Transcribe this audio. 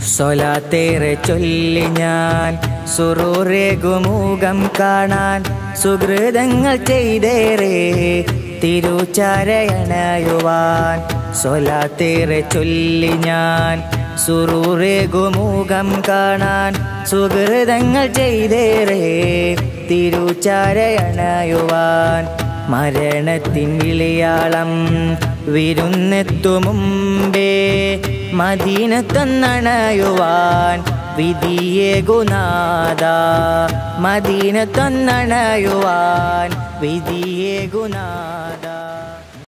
സ്വലാത്തേറെ ചൊല്ലി ഞാൻ സുറൂറേകുമുഖം കാണാൻ സുഹൃതങ്ങൾ ചെയ്തേറെ തിരുചാരയണയുവാൻ സ്വലാത്തേറെ ചൊല്ലി ഞാൻ സുറൂറേകുമുഖം കാണാൻ സുഹൃതങ്ങൾ ചെയ്തേറെ തിരുചാരയണയുവാൻ മരണത്തിൻ വിളിയാളം വിരുന്നെത്തു മുമ്പേ മദീനത്തൊന്നണയുവാൻ വിധിയേകുനാഥ മദീനത്തൊന്നണയുവാൻ വിധിയേകുനാഥ